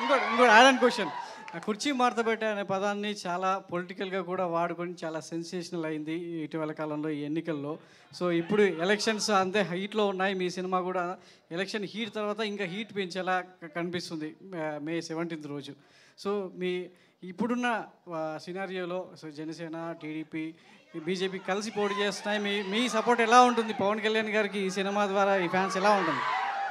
ఇంకోటి ఇంకోటి add question కుర్చీ మార్తబెట్టే అనే పదాన్ని చాలా పొలిటికల్గా కూడా వాడుకొని చాలా సెన్సేషనల్ అయింది ఈ ఇటీవల కాలంలో ఈ ఎన్నికల్లో సో ఇప్పుడు ఎలక్షన్స్ అంతే హీట్లో ఉన్నాయి మీ సినిమా కూడా ఎలక్షన్ హీట్ తర్వాత ఇంకా హీట్ పెంచేలా క- కనిపిస్తుంది మే- మే సెవెంటీన్త్ రోజు సో మీ ఇప్పుడున్న సినారియోలో సో జనసేన టీడీపీ బీజేపీ కలిసి పోటీ చేస్తున్నాయి మీ మీ సపోర్ట్ ఎలా ఉంటుంది పవన్ కళ్యాణ్ గారికి ఈ సినిమా ద్వారా ఈ ఫ్యాన్స్ ఎలా ఉంటుంది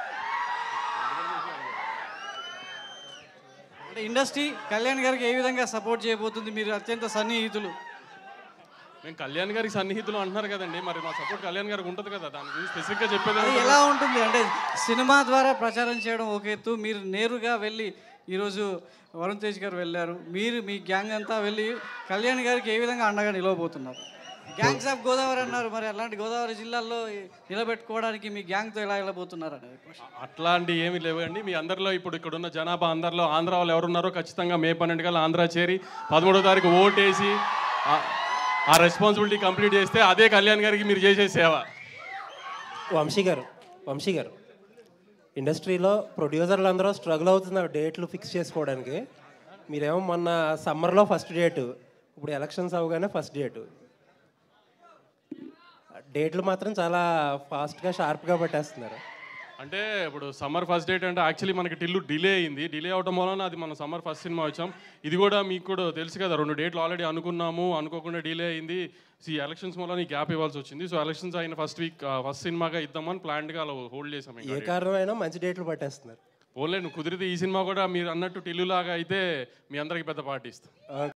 అంటే ఇండస్ట్రీ కళ్యాణ్ గారికి ఏ విధంగా సపోర్ట్ చేయబోతుంది మీరు అత్యంత సన్నిహితులు మేము కళ్యాణ్ గారికి సన్నిహితులు అంటున్నారు కదండి మరి మా సపోర్ట్ కళ్యాణ్ గారికి ఉంటుంది కదా దాని గురించి స్పెసిఫిక్గా చెప్పేది అది ఏముంటుంది? ఎలా ఉంటుంది అంటే సినిమా ద్వారా ప్రచారం చేయడం ఒక ఎత్తు మీరు నేరుగా వెళ్ళి ఈరోజు వరుణ్ తేజ్ గారు వెళ్ళారు మీరు మీ గ్యాంగ్ అంతా వెళ్ళి కళ్యాణ్ గారికి ఏ విధంగా అండగా నిలవబోతున్నారు గ్యాంగ్స్ ఆఫ్ గోదావరి అన్నారు మరి అలాంటి గోదావరి జిల్లాల్లో నిలబెట్టుకోవడానికి మీ గ్యాంగ్తో ఎలా వెళ్ళబోతున్నారు అనేది question. అట్లాంటి ఏమీ లేవండి మీ అందరిలో ఇప్పుడు ఇక్కడ ఉన్న జనాభా అందరిలో ఆంధ్ర వాళ్ళు ఎవరున్నారో ఖచ్చితంగా మే పన్నెండు కల్లా ఆంధ్ర చేరి పదమూడో తారీఖు ఓటేసి ఆ- ఆ రెస్పాన్సిబిలిటీ కంప్లీట్ చేస్తే అదే కళ్యాణ్ గారికి మీరు చేసే సేవ వంశీ గారు వంశీ గారు ఇండస్ట్రీలో ప్రొడ్యూసర్లు అందరూ స్ట్రగుల్ అవుతున్నారు డేట్లు ఫిక్స్ చేసుకోవడానికి మీరేమో మొన్న సమ్మర్లో ఫస్ట్ డేటు ఇప్పుడు ఎలక్షన్స్ అవగానే ఫస్ట్ డేటు డేట్లు మాత్రం చాలా ఫాస్ట్గా షార్ప్గా పట్టేస్తున్నారు అంటే ఇప్పుడు సమ్మర్ ఫస్ట్ డేట్ అంటే యాక్చువల్లీ మనకి టిల్లు డిలే అయింది డిలే అవడం వలన అది మనం సమ్మర్ ఫస్ట్ సినిమా వచ్చాం ఇది కూడా మీకు కూడా తెలుసు కదా రెండు డేట్లు ఆల్రెడీ అనుకున్నాము అనుకోకుండా డిలే అయింది ఈ ఎలక్షన్స్ వల్ల గ్యాప్ ఇవ్వాల్సి వచ్చింది సో ఎలక్షన్స్ అయిన ఫస్ట్ వీక్ ఫస్ట్ సినిమాగా ఇద్దామని ప్లాన్డ్గా అలా హోల్డ్ చేసాం ఏ ఇంకా కారణమైనా మంచి డేట్లు పట్టేస్తున్నారు ఓన్లే నువ్వు కుదిరితే ఈ సినిమా కూడా మీరు అన్నట్టు టిల్లు లాగా అయితే మీ అందరికి పెద్ద పార్టీ ఇస్తాం